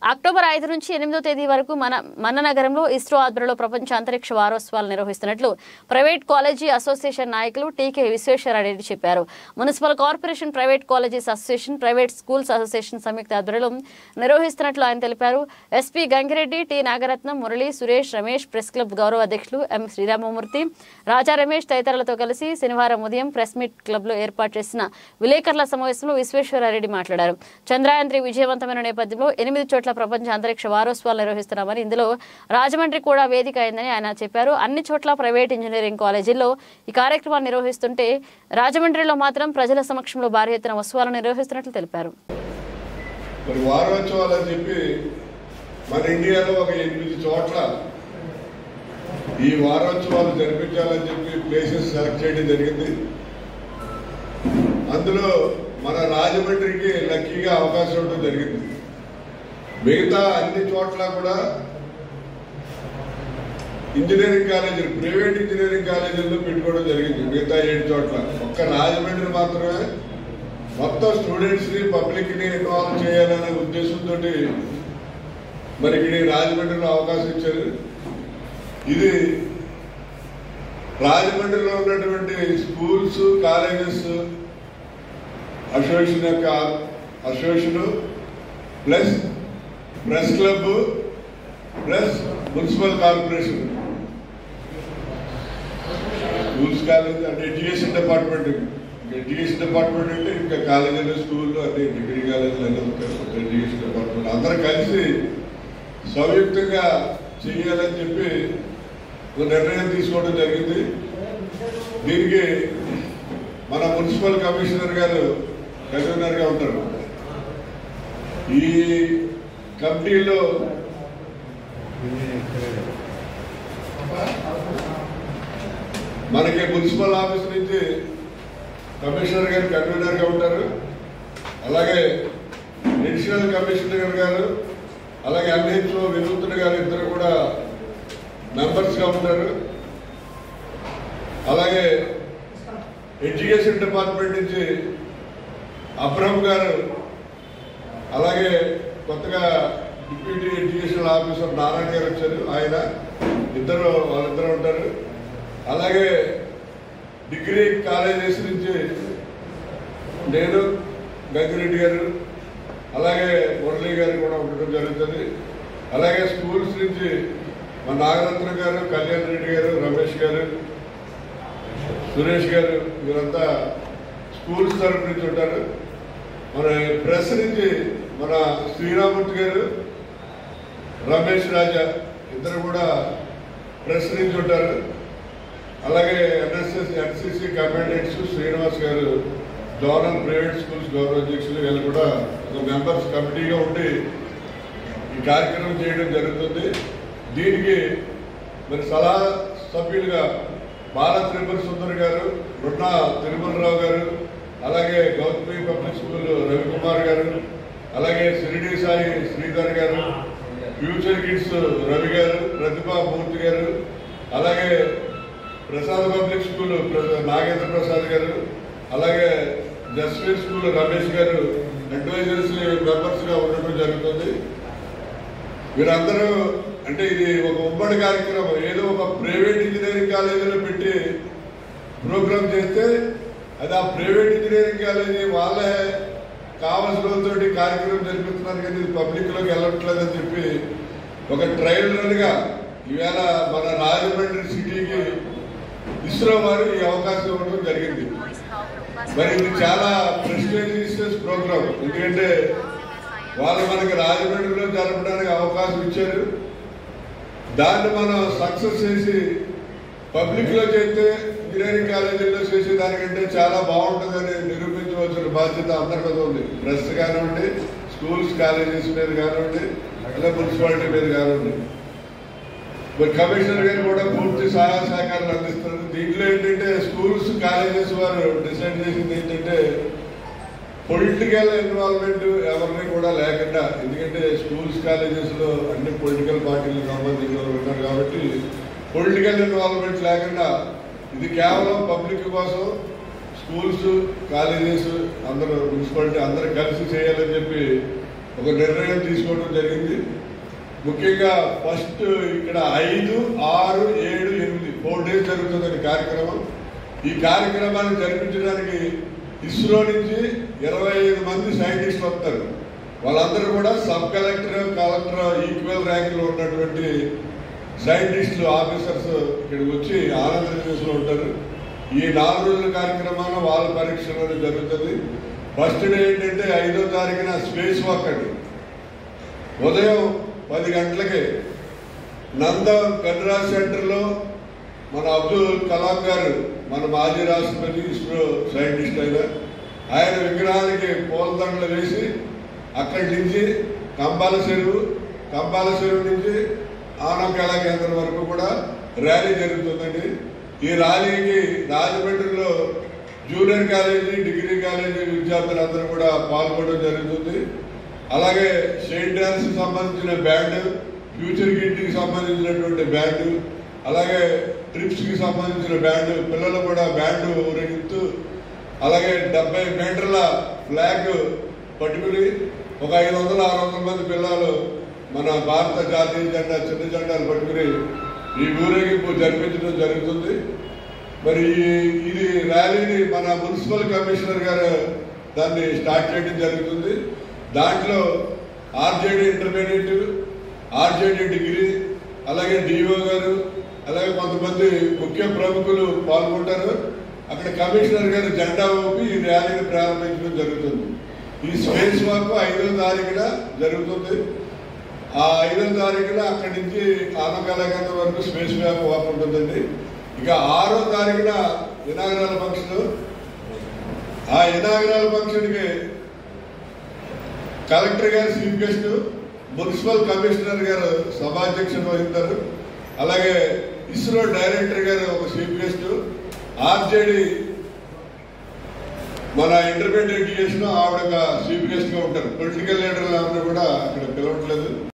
October ఐదు నుంచి ఎనిమిదో తేదీ వరకు మన మన నగరంలో ఇస్రో ఆధ్వర్యంలో ప్రపంచ అంతరిక్ష వారోత్సవాలు నిర్వహిస్తున్నట్లు ప్రైవేట్ కాలేజీ అసోసియేషన్ నాయకులు టీకే విశ్వేశ్వరరెడ్డి చెప్పారు municipal corporation private colleges association private schools association సంయుక్త ఆధ్వర్యంలో నిర్వహిస్తున్నట్లు ఆయన తెలిపారు SP Gangireddy T Nagaratnam Murali Suresh Ramesh press club గౌరవ అధ్యక్షులు ఎం శ్రీరామమూర్తి రాజా రమేష్ తదితరులతో కలిసి శనివారం ఉదయం ప్రెస్ మీట్ క్లబ్లో ఏర్పాటు చేసిన విలేకరుల సమావేశంలో విశ్వేశ్వరారెడ్డి మాట్లాడారు చంద్రయాన్ త్రీ విజయవంతమైన నేపథ్యంలో ఎనిమిది చోట్ల ప్రపంచ అంతరిక్ష వారోత్సవాలు నిర్వహిస్తున్నామని ఇందులో రాజమండ్రి కూడా వేదిక అయిందని ఆయన చెప్పారు అన్ని చోట్ల ప్రైవేట్ ఇంజనీరింగ్ కాలేజీల్లో ఈ కార్యక్రమాన్ని నిర్వహిస్తుంటే రాజమండ్రిలో మాత్రం ప్రజల సమక్షంలో భారీ ఎత్తున ఉత్సవాలను నిర్వహిస్తున్నట్లు తెలిపారు మరి వారోత్సవాలు అని చెప్పి మన ఇండియాలో ఒక ఎనిమిది చోట్ల ఈ వారోత్సవాలు జరిపించాలని చెప్పి ప్లేసెస్ సెలెక్ట్ చేయడం జరిగింది అందులో మన రాజమండ్రికి లక్కీగా అవకాశం ఇవ్వడం జరిగింది మిగతా అన్ని చోట్ల కూడా ఇంజనీరింగ్ కాలేజీలు ప్రైవేట్ ఇంజనీరింగ్ కాలేజీల్లో పెట్టుకోవడం జరిగింది మిగతా ఏడు చోట్ల ఒక్క రాజమండ్రి మాత్రమే మొత్తం స్టూడెంట్స్ ని పబ్లిక్ ని ఇన్వాల్వ్ చేయాలనే ఉద్దేశంతో మరి ఇక్కడ ఈ రాజమండ్రిలో అవకాశం ఇచ్చారు ఇది రాజమండ్రిలో ఉన్నటువంటి స్కూల్స్ కాలేజెస్ అసోసియేషన్ యొక్క association plus press club plus municipal corporation schools college అంటే ఎడ్యుకేషన్ డిపార్ట్మెంట్ ఎడ్యుకేషన్ డిపార్ట్మెంట్ అంటే ఇంకా కాలేజీలు స్కూళ్ళు అన్ని డిగ్రీ కాలేజీలు అన్ని ఉంటాయి. ఎడ్యుకేషన్ డిపార్ట్మెంట్ అందరూ కలిసి సంయుక్తంగా చేయాలని చెప్పి ఒక నిర్ణయం తీసుకోవడం జరిగింది దీనికి మన మున్సిపల్ కమిషనర్ గారు కన్వీనర్ గా ఉంటారు ఈ కమిటీలో మనకి మున్సిపల్ ఆఫీస్ నుంచి కమిషనర్ గారు కన్వీనర్ గా ఉంటారు అలాగే అడిషనల్ కమిషనర్ గారు అలాగే ఎంహెచ్ఓ వినూత్న గారు ఇద్దరు కూడా మెంబర్స్ గా ఉంటారు అలాగే ఎడ్యుకేషన్ డిపార్ట్మెంట్ నుంచి అబ్రహం గారు అలాగే కొత్తగా డిప్యూటీ ఎడ్యుకేషన్ ఆఫీసర్ నారాయణ గారు వచ్చారు ఆయన ఇద్దరు వాళ్ళిద్దరు ఉంటారు అలాగే డిగ్రీ కాలేజెస్ నుంచి నేను గంగిరెడ్డి గారు అలాగే మురళి గారు కూడా ఉండడం జరుగుతుంది అలాగే స్కూల్స్ నుంచి మన నాగరత్న గారు కళ్యాణ్ రెడ్డి గారు రమేష్ గారు సురేష్ గారు వీరంతా స్కూల్స్ తరఫు నుంచి ఉంటారు మన ప్రెస్ నుంచి మన శ్రీరామూర్తి గారు రమేష్ రాజా ఇద్దరు కూడా ప్రెస్ నుంచి ఉంటారు అలాగే ఎన్ఎస్ఎస్ ఎన్సిసి కమాండెంట్స్ శ్రీనివాస్ గారు జోనల్ ప్రైవేట్ స్కూల్స్ గౌరవ అధ్యక్షులు వీళ్ళు కూడా ఒక మెంబర్స్ కమిటీగా ఉండి ఈ కార్యక్రమం చేయడం జరుగుతుంది దీనికి మరి సలహా సభ్యులుగా బాల త్రిపుర సుందర్ గారు రుణ తిరుమలరావు గారు అలాగే గౌతమి పబ్లిక్ స్కూల్ రవికుమార్ గారు అలాగే షిరిడి సాయి శ్రీధర్ గారు ఫ్యూచర్ కిడ్స్ రవి గారు ప్రతిభా మూర్తి గారు అలాగే ప్రసాద్ పబ్లిక్ స్కూల్ ప్ర- నాగేంద్ర ప్రసాద్ గారు అలాగే జస్వీర్ స్కూల్ రమేష్ గారు అడ్వైజర్స్ మెంబర్స్ గా ఉండడం జరుగుతుంది వీరందరూ అంటే ఇది ఒక ఉమ్మడి కార్యక్రమం ఏదో ఒక ప్రైవేట్ ఇంజనీరింగ్ కాలేజీలో పెట్టి ప్రోగ్రామ్ చేస్తే అది ఆ ప్రైవేట్ ఇంజనీరింగ్ కాలేజీ వాళ్ళే కావలసిన వాళ్ళతోటి కార్యక్రమం జరిపిస్తున్నారు కానీ ఇది పబ్లిక్ లోకి వెళ్ళట్లేదని చెప్పి ఒక ట్రయల్ రన్ గా ఈవేళ మన రాజమండ్రి సిటీకి ఇస్రో వారు ఈ అవకాశం ఇవ్వడం జరిగింది మరి ఇది చాలా ప్రెస్టేజియస్ ప్రోగ్రామ్ ఎందుకంటే వాళ్ళు మనకి రాజమండ్రిలో జరపడానికి అవకాశం ఇచ్చారు దాన్ని మనం సక్సెస్ చేసి పబ్లిక్ లో చేస్తే ఇంజనీరింగ్ కాలేజీల్లో చేసే దానికంటే చాలా బాగుంటుందని నిరూపించవలసిన బాధ్యత అందరి మీద ఉంది ప్రెస్ కానివ్వండి స్కూల్స్ కాలేజెస్ మీద కానివ్వండి అలాగే మున్సిపాలిటీ మీద కానివ్వండి మరి కమిషనర్ గారు కూడా పూర్తి సహాయ సహకారాలు అందిస్తారు దీంట్లో ఏంటంటే స్కూల్స్ కాలేజెస్ వారు డిసైడ్ చేసింది ఏంటంటే పొలిటికల్ ఇన్వాల్వ్మెంట్ ఎవరిని కూడా లేకుండా ఎందుకంటే స్కూల్స్ కాలేజెస్ లో అన్ని పొలిటికల్ పార్టీలకు సంబంధించిన వాళ్ళు ఉన్నారు కాబట్టి పొలిటికల్ ఇన్వాల్వ్మెంట్ లేకుండా ఇది కేవలం పబ్లిక్ కోసం స్కూల్స్ కాలేజెస్ అందరూ మున్సిపాలిటీ అందరూ కలిసి చేయాలని చెప్పి ఒక నిర్ణయం తీసుకోవడం జరిగింది ముఖ్యంగా ఫస్ట్ ఇక్కడ ఐదు ఆరు ఏడు ఎనిమిది ఫోర్ డేస్ జరుగుతుందని కార్యక్రమం ఈ కార్యక్రమాన్ని జరిపించడానికి ఇస్రో నుంచి ఇరవై ఐదు మంది సైంటిస్టులు వస్తారు వాళ్ళందరూ కూడా సబ్ కలెక్టర్ కలెక్టర్ ఈక్వల్ ర్యాంకులో ఉన్నటువంటి సైంటిస్టులు ఆఫీసర్స్ ఇక్కడికి వచ్చి ఆంధ్రప్రదేశ్లో ఉంటారు ఈ నాలుగు రోజుల కార్యక్రమాన్ని వాళ్ళ పరీక్షలోనే జరుగుతుంది ఫస్ట్ డే ఏంటంటే ఐదో తారీఖున స్పేస్ వాక్ అండి ఉదయం పది గంటలకి నంద గడ్రాజ్ సెంటర్లో మన అబ్దుల్ కలాం గారు మన మాజీ రాష్ట్రపతి ఇస్రో సైంటిస్ట్ అయిన ఆయన విగ్రహానికి పూలదండలు వేసి అక్కడి నుంచి కంబాల చెరువు కంబాల చెరువు నుంచి ఆనం కళా కేంద్రం వరకు కూడా ర్యాలీ జరుగుతుందండి ఈ ర్యాలీకి రాజమండ్రిలో జూనియర్ కాలేజీ డిగ్రీ కాలేజీ విద్యార్థులందరూ కూడా పాల్గొనడం జరుగుతుంది అలాగే షెయిన్ డ్యాన్స్ సంబంధించిన బ్యాండ్ ఫ్యూచర్ కిట్కి సంబంధించినటువంటి బ్యాండ్ అలాగే ట్రిప్స్ కి సంబంధించిన బ్యాండ్ పిల్లలు కూడా బ్యాండ్ ఊరేగిస్తూ అలాగే డెబ్బై మీటర్ల ఫ్లాగ్ పట్టుకుని ఒక ఐదు వందల ఆరు వందల మంది పిల్లలు మన భారత జాతీయ జెండా చిన్న జెండాలు పట్టుకుని ఈ ఊరేగింపు జరిపించడం జరుగుతుంది మరి ఈ- ఇది ర్యాలీని మన మున్సిపల్ కమిషనర్ గారు దాన్ని స్టార్ట్ చేయడం జరుగుతుంది దాంట్లో ఆర్జేడీ ఇంటర్మీడియట్ ఆర్జేడీ డిగ్రీ అలాగే డిఓ గారు అలాగే కొంతమంది ముఖ్య ప్రముఖులు పాల్గొంటారు అక్కడ కమిషనర్ గారు జెండా ఊపి ఈ ర్యాలీని ప్రారంభించడం జరుగుతుంది ఈ స్పేస్ వాక్ ఐదో తారీఖున జరుగుతుంది ఆ ఐదో తారీఖున అక్కడి నుంచి ఆనకాలగంత వరకు స్పేస్ వ్యాప్ వాక్ ఉంటుందండి ఇక ఆరో తారీఖున ఇనాగరాల ఫంక్షన్ ఆ ఇనాగరాల ఫంక్షన్కి కలెక్టర్ గారు చీఫ్ గెస్ట్ మున్సిపల్ కమిషనర్ గారు సభాధ్యక్షులు వహిస్తారు అలాగే ఇస్రో డైరెక్టర్ గారు ఒక చీఫ్ గెస్ట్ ఆర్జేడి మన ఇంటర్మీడియట్ ఎడ్యుకేషన్ ఆవిడ చీఫ్ గెస్ట్ గా ఉంటారు పొలిటికల్ లీడర్లు అందరూ కూడా అక్కడ పిలవట్లేదు